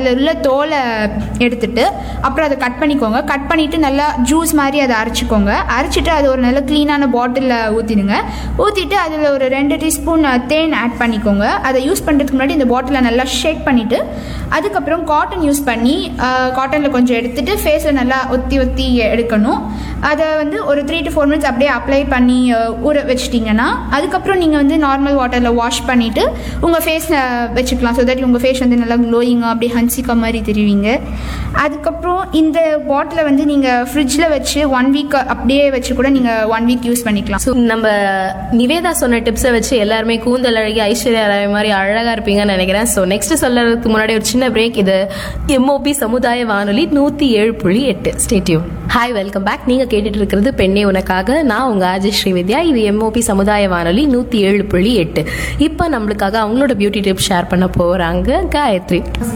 அதில் உள்ள தோலை எடுத்துட்டு அப்புறம் அதை கட் பண்ணிக்கோங்க கட் பண்ணிவிட்டு நல்லா ஜூஸ் மாதிரி அதை அரைச்சிக்கோங்க அரைச்சிட்டு அது ஒரு நல்ல க்ளீனான பாட்டிலில் ஊற்றிடுங்க ஊற்றிட்டு அதில் ஒரு ரெண்டு டீஸ்பூன் தேன் ஆட் பண்ணிக்கோங்க அதை யூஸ் பண்ணுறதுக்கு முன்னாடி இந்த பாட்டிலை நல்லா ஷேக் பண்ணிவிட்டு அதுக்கப்புறம் காட்டன் யூஸ் பண்ணி காட்டனில் கொஞ்சம் எடுத்துட்டு ஃபேஸில் நல்லா ஒத்தி ஒத்தி எடுக்கணும் அதை வந்து ஒரு த்ரீ டு ஃபோர் மினிட்ஸ் அப்படியே அப்ளை பண்ணி அஹ், ஊற வச்சிட்டிங்கன்னா அதுக்கப்புறம் நீங்கள் வந்து நார்மல் வாட்டரில் வாஷ் பண்ணிவிட்டு உங்கள் ஃபேஸில் வச்சுக்கலாம் ஸோ தட் உங்கள் ஃபேஸ் வந்து நல்லா க்ளோயிங்காக அப்படியே ஹன்சிக்கா மாதிரி தெரிவிங்க அதுக்கப்புறம் இந்த பாட்டிலை வந்து நீங்கள் ஃப்ரிட்ஜில் வச்சு ஒன் வீக் அப்படியே வச்சு கூட நீங்கள் ஒன் வீக் யூஸ் பண்ணிக்கலாம் ஸோ நம்ம நிவேதா சொன்ன டிப்ஸை வச்சு எல்லாருமே கூந்தல் அழகி ஐஸ்வர்யா ராய் மாதிரி அழகா இருப்பீங்கன்னு நினைக்கிறேன் ஸோ நெக்ஸ்ட் சொல்லறதுக்கு முன்னாடி ஒரு சின்ன பிரேக் இது எம்ஓபி சமுதாய வானொலி நூத்தி ஏழு புள்ளி எட்டு ஸ்டேட்யூன் ஹாய் வெல்கம் பேக் நீங்க கேட்டுட்டு இருக்கிறது பெண்ணே உனக்காக நான் உங்க அஜய் ஸ்ரீவித்யா இது எம்ஓபி சமுதாய வானொலி நூத்தி ஏழு புள்ளி எட்டு இப்போ நம்மளுக்காக அவங்களோட பியூட்டி டிப்ஸ் ஷேர் பண்ண போறாங்க காயத்ரி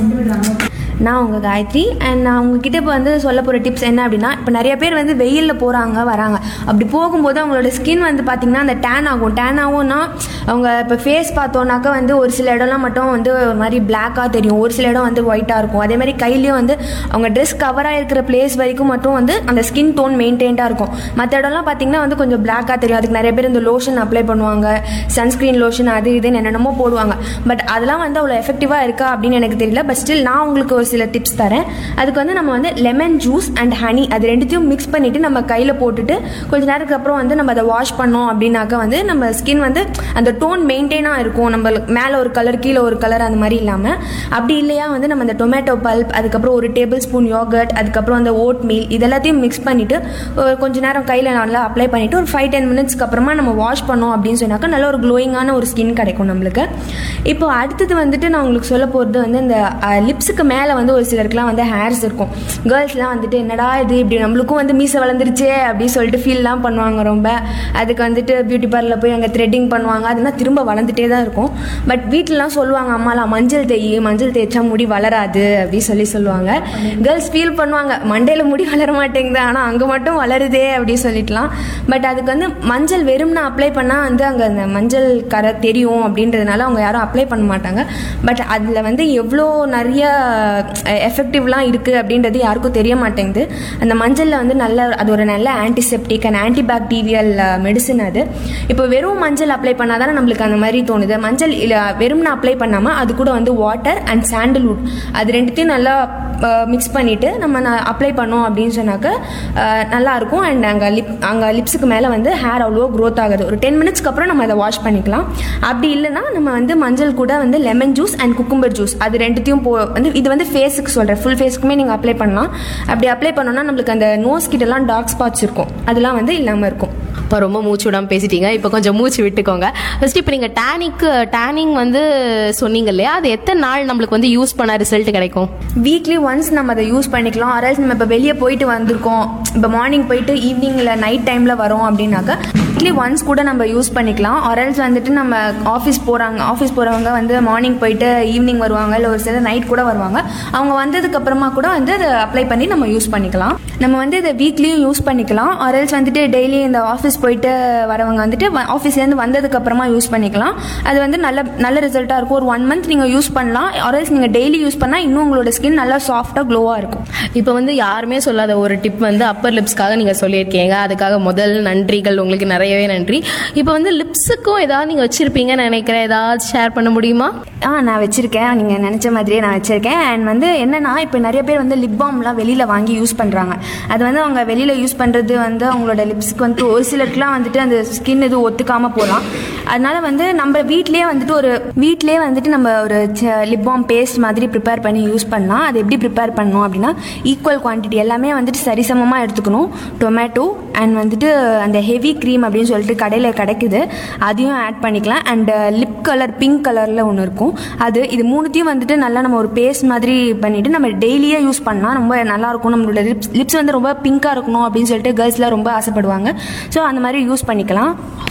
நான் உங்கள் காயத்ரி அண்ட் நான் உங்ககிட்ட இப்போ வந்து சொல்ல போகிற டிப்ஸ் என்ன அப்படின்னா இப்போ நிறைய பேர் வந்து வெயிலில் போகிறாங்க வராங்க அப்படி போகும்போது அவங்களோட ஸ்கின் வந்து பார்த்திங்கன்னா அந்த டேன் ஆகும் டேன் ஆகும்னா அவங்க இப்போ ஃபேஸ் பார்த்தோன்னாக்கா வந்து ஒரு சில இடம்லாம் மட்டும் வந்து ஒரு மாதிரி பிளாக்காக தெரியும் ஒரு சில இடம் வந்து ஒயிட்டாக இருக்கும் அதே மாதிரி கையிலையும் வந்து அவங்க ட்ரெஸ் கவராக இருக்கிற பிளேஸ் வரைக்கும் மட்டும் வந்து அந்த ஸ்கின் டோன் மெயின்டைன்டாக இருக்கும் மற்ற இடம்லாம் பார்த்திங்கன்னா வந்து கொஞ்சம் பிளாக்காக தெரியும் அதுக்கு நிறைய பேர் இந்த லோஷன் அப்ளை பண்ணுவாங்க சன்ஸ்க்ரீன் லோஷன் அது இதுன்னு என்னென்னமோ போடுவாங்க பட் அதெல்லாம் வந்து அவ்வளோ எஃபெக்டிவாக இருக்கா அப்படின்னு எனக்கு தெரியல பட் ஸ்டில் நான் உங்களுக்கு ஒரு சில டிப்ஸ் தரேன் அதுக்கு வந்து நம்ம வந்து லெமன் ஜூஸ் அண்ட் ஹனி அது ரெண்டுத்தையும் மிக்ஸ் பண்ணிவிட்டு நம்ம கையில் போட்டுட்டு கொஞ்ச நேரத்துக்கு அப்புறம் வந்து நம்ம அதை வாஷ் பண்ணோம் அப்படின்னாக்கா வந்து நம்ம ஸ்கின் வந்து அந்த டோன் மெயின்டைனாக இருக்கும் நம்ம மேலே ஒரு கலர் கீழே ஒரு கலர் அந்த மாதிரி இல்லாமல் அப்படி இல்லையா வந்து நம்ம அந்த டொமேட்டோ பல்ப் அதுக்கப்புறம் ஒரு டேபிள் ஸ்பூன் யோகர்ட் அதுக்கப்புறம் அந்த ஓட் மீல் இதெல்லாத்தையும் மிக்ஸ் பண்ணிவிட்டு கொஞ்ச நேரம் கையில் நல்லா அப்ளை பண்ணிவிட்டு ஒரு ஃபைவ் டென் மினிட்ஸ்க்கு அப்புறமா நம்ம வாஷ் பண்ணோம் அப்படின்னு சொன்னாக்கா நல்ல ஒரு க்ளோயிங்கான ஒரு ஸ்கின் கிடைக்கும் நம்மளுக்கு இப்போ அடுத்தது வந்துட்டு நான் உங்களுக்கு சொல்ல போகிறது வந்து இந்த லிப்ஸுக்கு மேலே வந்து ஒரு சிலருக்குலாம் வந்து ஹேர்ஸ் இருக்கும் கேர்ள்ஸ்லாம் வந்துட்டு என்னடா இது இப்படி நம்மளுக்கும் வந்து மீசை வளர்ந்துருச்சே அப்படின்னு சொல்லிட்டு ஃபீல்லாம் பண்ணுவாங்க ரொம்ப அதுக்கு வந்துட்டு பியூட்டி பார்லரில் போய் அங்கே த்ரெட்டிங் பண்ணுவாங்க அதெல்லாம் திரும்ப வளர்ந்துட்டே தான் இருக்கும் பட் வீட்டிலலாம் சொல்லுவாங்க அம்மாலாம் மஞ்சள் தேய் மஞ்சள் தேய்ச்சா முடி வளராது அப்படின்னு சொல்லி சொல்லுவாங்க கேர்ள்ஸ் ஃபீல் பண்ணுவாங்க மண்டையில் முடி வளர மாட்டேங்குது ஆனால் அங்கே மட்டும் வளருதே அப்படின்னு சொல்லிட்டுலாம் பட் அதுக்கு வந்து மஞ்சள் வெறும்னா அப்ளை பண்ணால் வந்து அங்கே அந்த மஞ்சள் கரை தெரியும் அப்படின்றதுனால அவங்க யாரும் அப்ளை பண்ண மாட்டாங்க பட் அதில் வந்து எவ்வளோ நிறைய எஃபெக்டிவ்லாம் இருக்குது அப்படின்றது யாருக்கும் தெரிய மாட்டேங்குது அந்த மஞ்சளில் வந்து நல்ல அது ஒரு நல்ல ஆன்டிசெப்டிக் அண்ட் ஆன்டிபாக்டீரியல் மெடிசன் அது இப்போ வெறும் மஞ்சள் அப்ளை பண்ணால் தானே நம்மளுக்கு அந்த மாதிரி தோணுது மஞ்சள் இல்லை வெறும்னு அப்ளை பண்ணாமல் அது கூட வந்து வாட்டர் அண்ட் சாண்டல்வுட் அது ரெண்டுத்தையும் நல்லா மிக்ஸ் பண்ணிவிட்டு நம்ம அப்ளை பண்ணோம் அப்படின்னு சொன்னாக்க அஹ், நல்லா இருக்கும் அண்ட் அங்கே லிப் அங்கே லிப்ஸுக்கு மேலே வந்து ஹேர் அவ்வளோ க்ரோத் ஆகுது ஒரு டென் மினிட்ஸ்க்கு அப்புறம் நம்ம அதை வாஷ் பண்ணிக்கலாம் அப்படி இல்லைன்னா நம்ம வந்து மஞ்சள் கூட வந்து lemon juice and cucumber juice அது ரெண்டுத்தையும் போ வந்து இது வந்து ஃபேஸுக்கு சொல்கிறேன் ஃபுல் ஃபேஸ்க்குமே நீங்கள் அப்ளை பண்ணலாம் அப்படி அப்ளை பண்ணோன்னா நம்மளுக்கு அந்த நோஸ் கிட்டலாம் டார்க் ஸ்பாட்ஸ் இருக்கும் அதெல்லாம் வந்து இல்லாமல் இருக்கும் இப்போ ரொம்ப மூச்சு விடாம பேசிட்டீங்க இப்போ கொஞ்சம் மூச்சு விட்டுக்கோங்க ஃபர்ஸ்ட் இப்போ நீங்கள் டேனிக்கு டேனிங் வந்து சொன்னீங்க இல்லையா அது எத்தனை நாள் நம்மளுக்கு வந்து யூஸ் பண்ண ரிசல்ட் கிடைக்கும் வீக்லி ஒன்ஸ் நம்ம அதை யூஸ் பண்ணிக்கலாம் அரல்ஸ் நம்ம இப்போ வெளியே போயிட்டு வந்திருக்கோம் இப்போ மார்னிங் போயிட்டு ஈவினிங்கில் நைட் டைமில் வரோம் அப்படின்னாக்கா வீக்லி ஒன்ஸ் கூட நம்ம யூஸ் பண்ணிக்கலாம் அரல்ஸ் வந்துட்டு நம்ம ஆஃபீஸ் போகிறாங்க ஆஃபீஸ் போகிறவங்க வந்து மார்னிங் போயிட்டு ஈவினிங் வருவாங்க இல்லை ஒரு சிலர் நைட் கூட வருவாங்க அவங்க வந்ததுக்கு அப்புறமா கூட வந்து அதை அப்ளை பண்ணி நம்ம யூஸ் பண்ணிக்கலாம் நம்ம வந்து இதை வீக்லியும் யூஸ் பண்ணிக்கலாம் அரல்ஸ் வந்துட்டு டெய்லி இந்த ஆஃபீஸ் போயிட்டு வரவங்க வந்துட்டு ஆஃபீஸ்லேருந்து வந்ததுக்கு அப்புறமா யூஸ் பண்ணிக்கலாம் அது வந்து நல்ல நல்ல ரிசல்ட்டாக இருக்கும் ஒரு ஒன் மந்த் நீங்கள் யூஸ் பண்ணலாம் அரல்ஸ் நீங்கள் டெய்லி யூஸ் பண்ணால் இன்னும் உங்களோட ஸ்கின் நல்லா சாஃப்டாக க்ளோவாக இருக்கும் இப்போ வந்து யாருமே சொல்லாத ஒரு டிப் வந்து அப்பர் லிப்ஸ்க்காக நீங்கள் சொல்லியிருக்கீங்க அதுக்காக முதல் நன்றிகள் உங்களுக்கு நிறையவே நன்றி இப்போ வந்து லிப்ஸுக்கும் ஏதாவது நீங்கள் வச்சிருப்பீங்கன்னு நினைக்கிறேன் ஏதாவது ஷேர் பண்ண முடியுமா ஆ நான் வச்சுருக்கேன் நீங்கள் நினச்ச மாதிரியே நான் வச்சுருக்கேன் அண்ட் வந்து என்னென்னா இப்போ நிறைய பேர் வந்து லிப் பாம்லாம் வெளியில் வாங்கி யூஸ் பண்ணுறாங்க அது வந்து அவங்க வெளியில் யூஸ் பண்ணுறது வந்து அவங்களோட லிப்ஸ்க்கு வந்து ஒரு சிலருக்குலாம் வந்துட்டு அந்த ஸ்கின் இது ஒத்துக்காமல் போகலாம் அதனால வந்து நம்ம வீட்லேயே வந்துட்டு ஒரு வீட்லேயே வந்துட்டு நம்ம ஒரு லிப் பாம் பேஸ்ட் மாதிரி ப்ரிப்பேர் பண்ணி யூஸ் பண்ணலாம் அது எப்படி ப்ரிப்பேர் பண்ணணும் அப்படின்னா ஈக்குவல் குவான்டிட்டி எல்லாமே வந்துட்டு சரிசமமாக எடுத்துக்கணும் டொமேட்டோ அண்ட் வந்துட்டு அந்த ஹெவி க்ரீம் அப்படின்னு சொல்லிட்டு கடையில் கிடைக்குது அதையும் ஆட் பண்ணிக்கலாம் அண்ட் லிப் கலர் பிங்க் கலரில் ஒன்று இருக்கும் அது இது மூணுத்தையும் வந்துட்டு நல்லா நம்ம ஒரு பேஸ்ட் மாதிரி பண்ணிவிட்டு நம்ம டெய்லியே யூஸ் பண்ணால் ரொம்ப நல்லா இருக்கும் நம்மளோட லிப்ஸ் லிப்ஸ் வந்து ரொம்ப பிங்காக இருக்கணும் அப்படின்னு சொல்லிட்டு கேர்ள்ஸ்லாம் ரொம்ப ஆசைப்படுவாங்க ஸோ அந்த மாதிரி யூஸ் பண்ணிக்கலாம்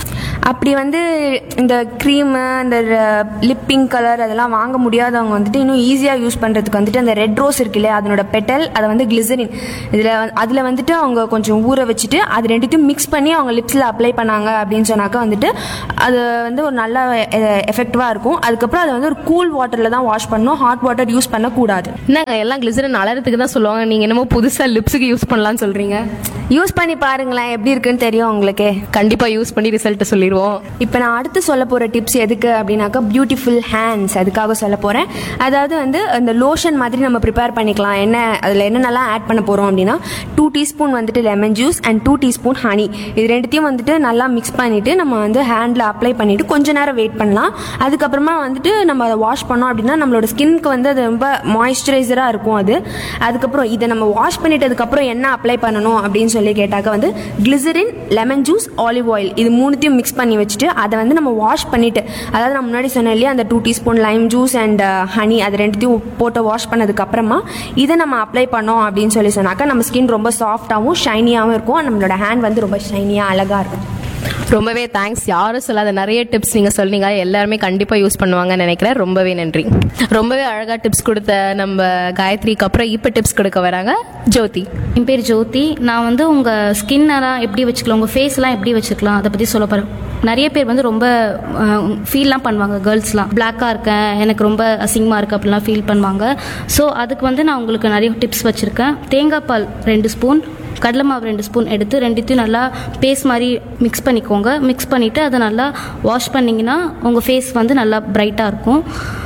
அப்படி வந்து இந்த க்ரீமு இந்த லிப் பிங்க் கலர் அதெல்லாம் வாங்க முடியாதவங்க வந்துட்டு இன்னும் ஈஸியாக யூஸ் பண்ணுறதுக்கு வந்துட்டு அந்த ரெட் ரோஸ் இருக்கு இல்லையா அதனோட பெட்டல் அதை வந்து கிளிசரின் இதில் அதில் வந்துட்டு அவங்க கொஞ்சம் ஊற வச்சுட்டு அது ரெண்டுத்தையும் மிக்ஸ் பண்ணி அவங்க லிப்ஸில் அப்ளை பண்ணாங்க அப்படின்னு சொன்னாக்கா வந்துட்டு அது வந்து ஒரு நல்ல எஃபெக்டிவாக இருக்கும் அதுக்கப்புறம் அதை வந்து ஒரு கூல் வாட்டரில் தான் வாஷ் பண்ணணும் ஹாட் வாட்டர் யூஸ் பண்ணக்கூடாது என்னங்க எல்லாம் கிளிசரின் அலறதுக்கு தான் சொல்லுவாங்க நீங்க என்னமோ புதுசா லிப்ஸுக்கு யூஸ் பண்ணலாம்னு சொல்றீங்க யூஸ் பண்ணி பாருங்களேன் எப்படி இருக்குன்னு தெரியும் உங்களுக்கு கண்டிப்பா யூஸ் பண்ணி ரிசல்ட் சொல்லிடுவோம் இப்போ நான் அடுத்து சொல்ல போகிற டிப்ஸ் எதுக்கு அப்படின்னாக்கா பியூட்டிஃபுல் ஹேண்ட்ஸ் அதுக்காக சொல்ல போகிறேன் அதாவது வந்து அந்த லோஷன் மாதிரி நம்ம ப்ரிப்பேர் பண்ணிக்கலாம் என்ன அதில் என்னென்னலாம் ஆட் பண்ண போகிறோம் அப்படின்னா டூ டீஸ்பூன் வந்துட்டு lemon juice and two teaspoon honey இது ரெண்டுத்தையும் வந்துட்டு நல்லா மிக்ஸ் பண்ணிவிட்டு நம்ம வந்து ஹேண்டில் அப்ளை பண்ணிவிட்டு கொஞ்ச நேரம் வெயிட் பண்ணலாம் அதுக்கப்புறமா வந்துட்டு நம்ம அதை வாஷ் பண்ணோம் அப்படின்னா நம்மளோட ஸ்கின்க்கு வந்து அது ரொம்ப மாய்ஸ்சரைசராக இருக்கும் அது அதுக்கப்புறம் இதை நம்ம வாஷ் பண்ணிட்டதுக்கப்புறம் என்ன அப்ளை பண்ணணும் அப்படின்னு சொல்லி கேட்டாக்க வந்து glycerin lemon juice olive oil இது மூணுத்தையும் மிக்ஸ் பண்ணி வச்சுட்டு அதை வந்து நம்ம வாஷ் பண்ணிட்டு அதாவது நான் முன்னாடி சொன்னேன் இல்லையா அந்த two teaspoon lime juice and honey அது ரெண்டுத்தையும் போட்டு வாஷ் பண்ணதுக்கு அப்புறமா இதை நம்ம அப்ளை பண்ணோம் அப்படின்னு சொல்லி சொன்னாக்கா நம்ம ஸ்கின் ரொம்ப சாஃப்டாகவும் ஷைனியாகவும் இருக்கும் நம்மளோட ஹேண்ட் வந்து ரொம்ப ஷைனியாக அழகாக இருக்கும் ரொம்பவே தேங்க்ஸ் யாரும் சொல்லாத நிறைய டிப்ஸ் நீங்க சொன்னீங்க எல்லாருமே கண்டிப்பா யூஸ் பண்ணுவாங்கன்னு நினைக்கிறேன் ரொம்பவே நன்றி ரொம்பவே அழகா டிப்ஸ் கொடுத்த நம்ம காயத்ரிக்கு அப்புறம் இப்ப டிப்ஸ் கொடுக்க வராங்க ஜோதி என் பேர் ஜோதி நான் வந்து உங்கள் ஸ்கின்னெல்லாம் எப்படி வச்சுக்கலாம் உங்கள் ஃபேஸ்லாம் எப்படி வச்சுக்கலாம் அதை பற்றி சொல்ல போகிறேன் நிறைய பேர் வந்து ரொம்ப ஃபீல்லாம் பண்ணுவாங்க கேர்ள்ஸ்லாம் பிளாக்காக இருக்கேன் எனக்கு ரொம்ப அசிங்கமாக இருக்குது அப்படிலாம் ஃபீல் பண்ணுவாங்க ஸோ அதுக்கு வந்து நான் உங்களுக்கு நிறைய டிப்ஸ் வச்சுருக்கேன் தேங்காய் பால் ரெண்டு ஸ்பூன் கடலை மாவு ரெண்டு ஸ்பூன் எடுத்து ரெண்டுத்தையும் நல்லா பேஸ்ட் மாதிரி மிக்ஸ் பண்ணிக்கோங்க மிக்ஸ் பண்ணிவிட்டு அதை நல்லா வாஷ் பண்ணிங்கன்னா உங்கள் ஃபேஸ் வந்து நல்லா பிரைட்டாக இருக்கும்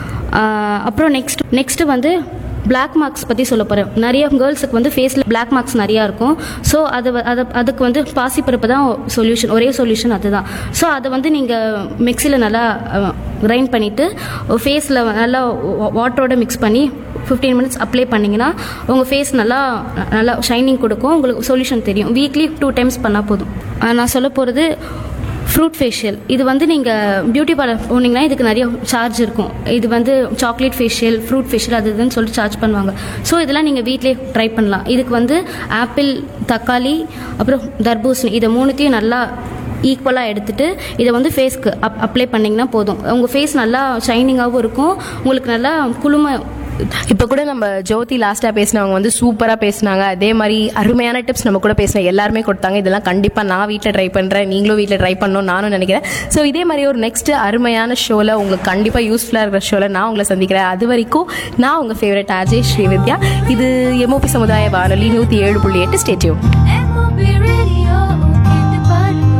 ஆஹ் அப்புறம் நெக்ஸ்ட் நெக்ஸ்ட்டு வந்து பிளாக் மார்க்ஸ் பற்றி சொல்ல போகிறேன் நிறைய கேர்ள்ஸுக்கு வந்து ஃபேஸில் பிளாக் மார்க்ஸ் நிறையா இருக்கும் ஸோ அது வ- அது அதுக்கு வந்து பாசிப்பருப்பு தான் சொல்யூஷன் ஒரே சொல்யூஷன் அதுதான் ஸோ அதை வந்து நீங்கள் மிக்சியில் நல்லா கிரைண்ட் பண்ணிவிட்டு ஃபேஸில் நல்லா வாட்டரோட மிக்ஸ் பண்ணி ஃபிஃப்டீன் மினிட்ஸ் அப்ளை பண்ணிங்கன்னா உங்கள் ஃபேஸ் நல்லா நல்லா ஷைனிங் கொடுக்கும் உங்களுக்கு சொல்யூஷன் தெரியும் வீக்லி டூ டைம்ஸ் பண்ணால் போதும் ஆஹ் நான் சொல்ல போகிறது ஃப்ரூட் ஃபேஷியல் இது வந்து நீங்கள் பியூட்டி பார்லர் போனீங்கன்னா இதுக்கு நிறைய சார்ஜ் இருக்கும் இது வந்து சாக்லேட் ஃபேஷியல் ஃப்ரூட் ஃபேஷியல் அது இதுன்னு சொல்லிட்டு சார்ஜ் பண்ணுவாங்க ஸோ இதெல்லாம் நீங்கள் வீட்டிலே ட்ரை பண்ணலாம் இதுக்கு வந்து ஆப்பிள் தக்காளி அப்புறம் தர்பூசணி இதை மூணுத்தையும் நல்லா ஈக்குவலாக எடுத்துட்டு இதை வந்து ஃபேஸ்க்கு அப் அப்ளை பண்ணிங்கன்னா போதும் உங்கள் ஃபேஸ் நல்லா ஷைனிங்காகவும் இருக்கும் உங்களுக்கு நல்லா குளுமை இப்ப கூட நம்ம ஜோதி லாஸ்டா பேசினவங்க வந்து சூப்பரா பேசினாங்க அதே மாதிரி அருமையான டிப்ஸ் நம்ம கூட பேசின எல்லாருமே கொடுத்தாங்க இதெல்லாம் கண்டிப்பா நான் வீட்டில் ட்ரை பண்றேன் நீங்களும் வீட்டில் ட்ரை பண்ணணும் நானும் நினைக்கிறேன் ஸோ இதே மாதிரி ஒரு நெக்ஸ்ட் அருமையான ஷோல உங்களுக்கு கண்டிப்பா யூஸ்ஃபுல்லா இருக்கிற ஷோல நான் உங்களை சந்திக்கிறேன் அது வரைக்கும் நான் உங்க ஃபேவரட் அஜய் ஸ்ரீவித்யா இது எம்ஓபி சமுதாய வானொலி நூத்தி ஏழு புள்ளி எட்டு ஸ்டேட்யூன் MOP Radio, இந்த பாருங்க.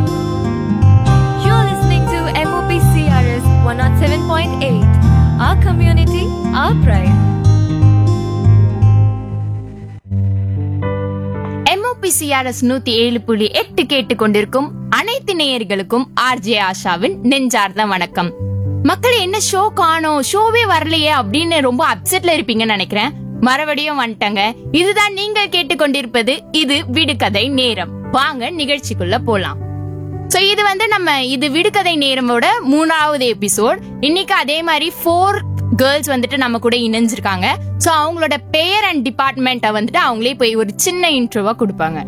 You're listening to MOP CRS 107.8. Our community, our pride. MOPCRS நூத்தி ஏழு புள்ளி எட்டு கேட்டுக் கொண்டிருக்கும் அனைத்து நேயர்களுக்கும் ஆர்ஜே ஆஷாவின் நெஞ்சார்ந்த வணக்கம் மக்கள் என்ன ஷோ காணோம் ஷோவே வரலையே அப்படின்னு ரொம்ப அப்செட்ல இருப்பீங்கன்னு நினைக்கிறேன் மறுபடியும் வந்துட்டாங்க இதுதான் நீங்கள் கேட்டுக்கொண்டிருப்பது இது விடுகதை நேரம் வாங்க நிகழ்ச்சிக்குள்ள போலாம் சோ இது வந்து நம்ம இது விடுகதை நேரமோட மூணாவது எபிசோட் இன்னைக்கு அதே மாதிரி ஃபோர் கேர்ள்ஸ் வந்துட்டு நம்ம கூட இணைஞ்சிருக்காங்க சோ அவங்களோட பெயர் அண்ட் டிபார்ட்மெண்ட்டை வந்துட்டு அவங்களே போய் ஒரு சின்ன இன்ட்ரோவா கொடுப்பாங்க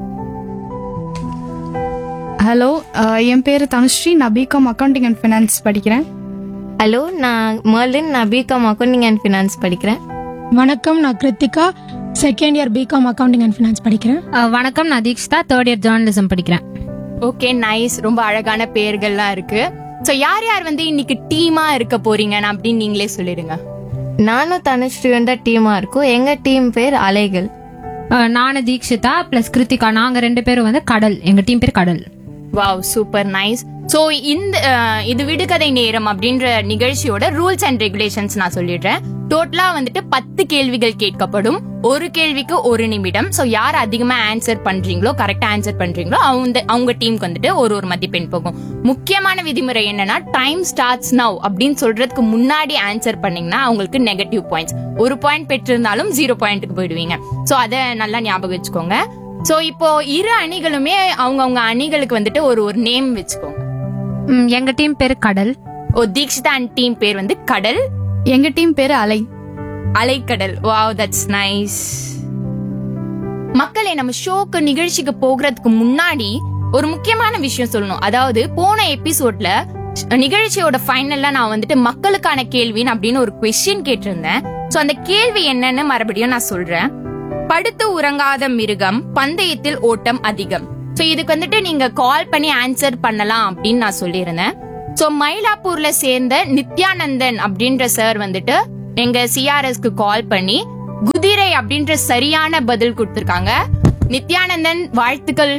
ஹலோ என் பேர் தனுஸ்ரீ நான் பிகாம் அக்கௌண்டிங் அண்ட் ஃபினான்ஸ் படிக்கிறேன் ஹலோ நான் மர்லின் நான் பிகாம் அக்கௌண்டிங் அண்ட் ஃபினான்ஸ் படிக்கிறேன் வணக்கம் நான் Krithika second year BCom accounting and finance படிக்கிறேன் வணக்கம் நான் தீக்ஷிதா தேர்ட் இயர் ஜேர்னலிசம் படிக்கிறேன் ஓகே நைஸ் ரொம்ப அழகான பெயர்கள்லாம் இருக்கு சோ யார் யார் வந்து இன்னைக்கு டீமா இருக்க போறீங்க அப்படின்னு நீங்களே சொல்லிடுங்க நானும் தனுஸ்ரீயும் தான் டீமா இருக்கோம் எங்க டீம் பேர் அலைகள் அஹ், நானு தீக்ஷிதா பிளஸ் கிருத்திகா நாங்க ரெண்டு பேரும் வந்து கடல் எங்க டீம் பேர் கடல் வாவ் சூப்பர் நைஸ் சோ இந்த அஹ், இது விடுகதை நேரம் அப்படின்ற நிகழ்ச்சியோட ரூல்ஸ் அண்ட் ரெகுலேஷன்ஸ் நான் சொல்லிடுறேன் டோட்டலா வந்துட்டு பத்து கேள்விகள் கேட்கப்படும் ஒரு கேள்விக்கு ஒரு நிமிடம் சோ யார் அதிகமா ஆன்சர் பண்றீங்களோ கரெக்டா ஆன்சர் பண்றீங்களோ அவங்க அவங்க டீமுக்கு வந்துட்டு ஒரு ஒரு மதிப்பெண் போகும் முக்கியமான விதிமுறை என்னன்னா டைம் ஸ்டார்ட்ஸ் நவ் அப்படின்னு சொல்றதுக்கு முன்னாடி ஆன்சர் பண்ணீங்கன்னா அவங்களுக்கு நெகட்டிவ் பாயிண்ட்ஸ் ஒரு பாயிண்ட் பெற்றிருந்தாலும் ஜீரோ பாயிண்ட்டுக்கு போயிடுவீங்க சோ அதை நல்லா ஞாபகம் வச்சுக்கோங்க சோ இப்போ இரு அணிகளுமே அவங்கவங்க அணிகளுக்கு வந்துட்டு ஒரு ஒரு நேம் வச்சுக்கோங்க ம், எங்க டீம் பேர் கடல் ஓ தீக்ஷிதா அண்ட் டீம் பேர் வந்து கடல் எங்க டீம் பேர் அலை அலைக்கடல் வாவ் தட்ஸ் நைஸ் மக்களே நம்ம ஷோக்கு நிகழ்ச்சிக்கு போகிறதுக்கு முன்னாடி ஒரு முக்கியமான விஷயம் சொல்லணும் அதாவது போன எபிசோட்ல நிகழ்ச்சியோட ஃபைனல்ல நான் வந்துட்டு மக்களுக்கான கேள்வின்னு அப்படின்னு ஒரு கொஸ்டின் கேட்டிருந்தேன் சோ அந்த கேள்வி என்னன்னு மறுபடியும் நான் சொல்றேன் படுத்து உறங்காத மிருகம் பந்தயத்தில் ஓட்டம் அதிகம் சோ இதுக்கு வந்துட்டு நீங்க கால் பண்ணி ஆன்சர் பண்ணலாம் அப்படின்னு நான் சொல்லியிருந்தேன் சோ மயிலாப்பூர்ல சேர்ந்த நித்யானந்தன் அப்படின்ற சார் வந்துட்டு எங்க சிஆர்எஸ்க்கு கால் பண்ணி குதிரை அப்படின்ற சரியான பதில் கொடுத்திருக்காங்க நித்யானந்தன் வாழ்த்துக்கள்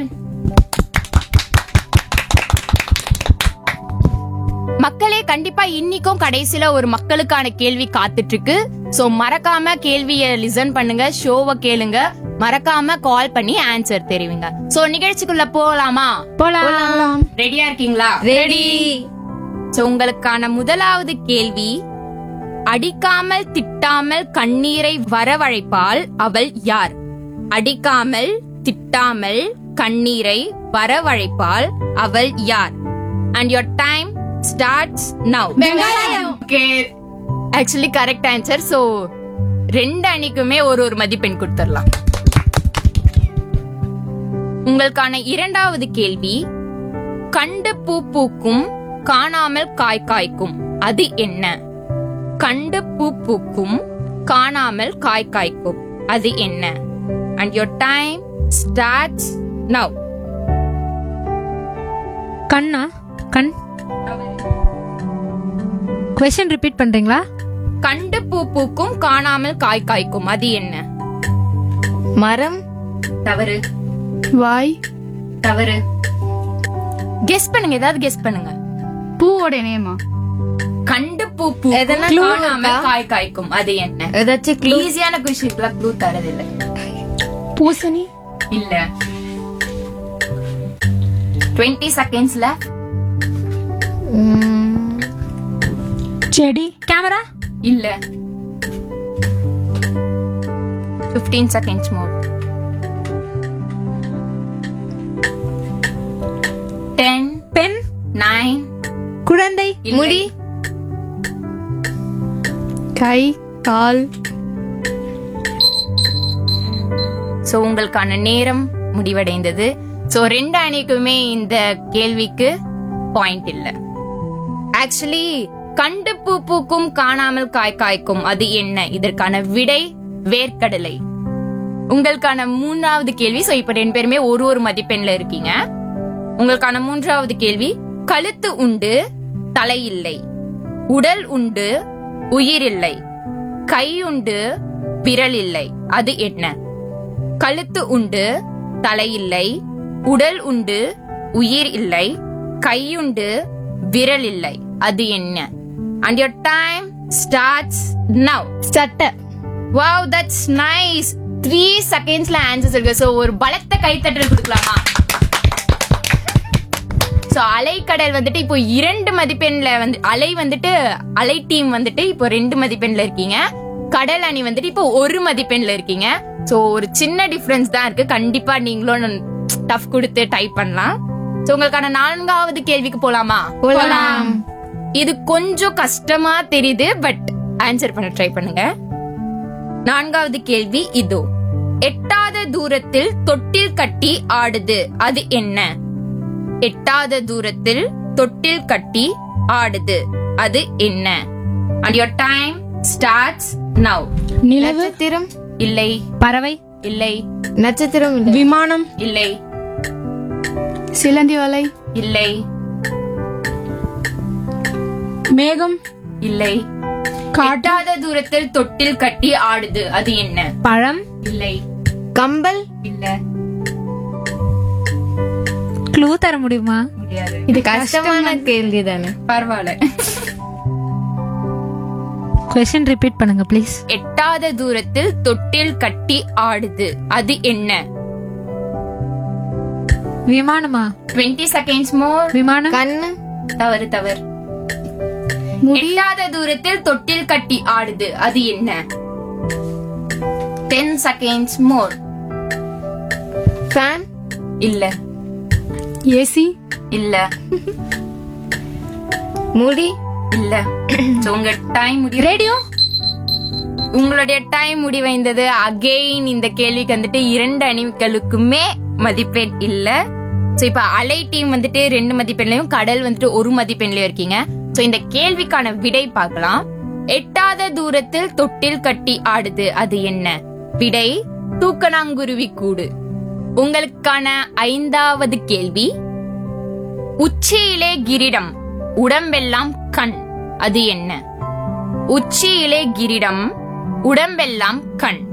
மக்களே கண்டிப்பா இன்னிக்கும் கடைசியில ஒரு மக்களுக்கான கேள்வி காத்துட்டு இருக்கு சோ மறக்காம கேள்விய லிசன் பண்ணுங்க ஷோவை கேளுங்க மறக்காம கால் பண்ணி ஆன்சர் தெரிவிங்க சோ நிகழ்ச்சிக்குள்ள போலாமா போலாம் ரெடியா இருக்கீங்களா ரெடி சோ உங்களுக்கான முதலாவது கேள்வி அடிக்காமல் திட்டாமல் கண்ணீரை வரவழைப்பால் அவள் யார் அடிக்காமல் திட்டாமல் கண்ணீரை வரவழைப்பால் அவள் யார் and your time starts now actually correct answer so ரெண்டு அணிக்குமே ஒரு ஒரு மதிப்பெண் கொடுத்துடலாம் உங்களுக்கான இரண்டாவது கேள்வி கண்டு பூ பூக்கும் காணாமல் காய் காய்க்கும் அது என்ன கண்டு பூ பூக்கும் காணாமல் காய் காய்க்கும் அது என்ன and your time starts now கண்ணா கண் கொஸ்டின் ரிப்பீட் பண்றீங்களா கண்டு பூ பூக்கும் காணாமல் காய் காய்க்கும் அது என்ன மரம் தவறு வாய் தவறு கெஸ் பண்ணுங்க ஏதாவது கெஸ் பண்ணுங்க பூவோட நேமா கண்டு பூ பூக்கும் எதனா காணாமல் clue காய் காய்க்கும் அது என்ன ஏதாச்சும் clue? ஈஸியான கொஸ்டின்க்குலாம் க்ளூ தரதில்லை பூசணி இல்ல 20 செகண்ட்ஸ்ல ம், செடி கேமரா இல்ல 15 செகண்ட்ஸ் மோர் 10 பெண் 9 குழந்தை முடி கை கால் சோ உங்களுக்கான நேரம் முடிவடைந்தது சோ ரெண்டு அணிக்குமே இந்த கேள்விக்கு பாயிண்ட் இல்ல ஆக்சுவலி கண்டு பூ பூக்கும் காணாமல் காய் காய்க்கும் அது என்ன இதற்கான விடை வேர்க்கடலை உங்களுக்கான மூன்றாவது கேள்வி சோ இப்ப ரெண்டு பேருமே ஒரு ஒரு மதிப்பெண்ல இருக்கீங்க உங்களுக்கான மூன்றாவது கேள்வி கழுத்து உண்டு தலை இல்லை உடல் உண்டு உயிர் இல்லை கை உண்டு விரல் இல்லை அது என்ன கழுத்து உண்டு தலை இல்லை உடல் உண்டு உயிர் இல்லை கையுண்டு விரல் இல்லை அது என்ன and your time starts now சட்டை வாவ் தட்ஸ் நைஸ் த்ரீ செகண்ட்ஸ்ல ஆன்சர்ஸ் இருக்கு சோ ஒரு பலத்த கைத்தட்டல் கொடுக்கலாமா சோ அலைக்கடல் வந்துட்டு இப்போ இரண்டு மதிப்பெண்ல வந்து அலை வந்துட்டு அலை டீம் வந்துட்டு இப்போ ரெண்டு மதிப்பெண்ல இருக்கீங்க கடல் அணி வந்துட்டு இப்போ ஒரு மதிப்பெண்ல இருக்கீங்க சோ ஒரு சின்ன டிஃபரன்ஸ் தான் இருக்கு கண்டிப்பா நீங்களும் டஃப் கொடுத்து டைப் பண்ணலாம் சோ உங்களுக்கான நான்காவது கேள்விக்கு போலாமா போலாம். இது கொஞ்சம் கஷ்டமா தெரியுது பட் ஆன்சர் பண்ண ட்ரை பண்ணுங்க நான்காவது கேள்வி இதோ எட்டாத தூரத்தில் தொட்டில் கட்டி ஆடுது அது என்ன எட்டாத தூரத்தில் தொட்டில் கட்டி ஆடுது அது என்ன and your time starts now நிலவு நட்சத்திரம் இல்லை பறவை இல்லை நட்சத்திரம் இல்ல. விமானம் இல்லை சிலந்தி வலை இல்லை மேகம் இல்லை எட்டாத தூரத்தில் தொட்டில் கட்டி ஆடுது அது என்ன பழம் இல்லை கம்பல் இல்ல க்ளூ தர முடியுமா முடியாது இது கஷ்டமான கேள்வி தானே பரவாயில்ல கொஸ்டின் ரிப்பீட் பண்ணுங்க ப்ளீஸ் எட்டாத தூரத்தில் தொட்டில் கட்டி ஆடுது அது என்ன விமானமா 20 செகண்ட்ஸ் மோர் விமானம் கண்ணு தவறு தவறு எட்டாத தூரத்தில் தொட்டில் கட்டி ஆடுது அது என்ன டென் செகண்ட்ஸ் மோர் ஃபேன் இல்ல ஏசி இல்ல முடி இல்ல So, உங்க டைம் முடி ரேடியோ உங்களுடைய டைம் முடிவைந்தது அகெயின் இந்த கேள்விக்கு வந்துட்டு இரண்டு அணிகளுக்குமே மதிப்பெண் இல்ல சோ இப்ப அலை டீம் வந்துட்டு ரெண்டு மதிப்பெண்லயும் கடல் வந்துட்டு ஒரு மதிப்பெண்லயும் இருக்கீங்க சோ இந்த கேள்விக்கான விடை பார்க்கலாம் எட்டாத தூரத்தில் தொட்டில் கட்டி ஆடுது அது என்ன விடை தூக்கணாங்குருவி கூடு உங்களுக்கான ஐந்தாவது கேள்வி உச்சியிலே கிரீடம் உடம்பெல்லாம் கண் அது என்ன உச்சியிலே கிரீடம் உடம்பெல்லாம் கண்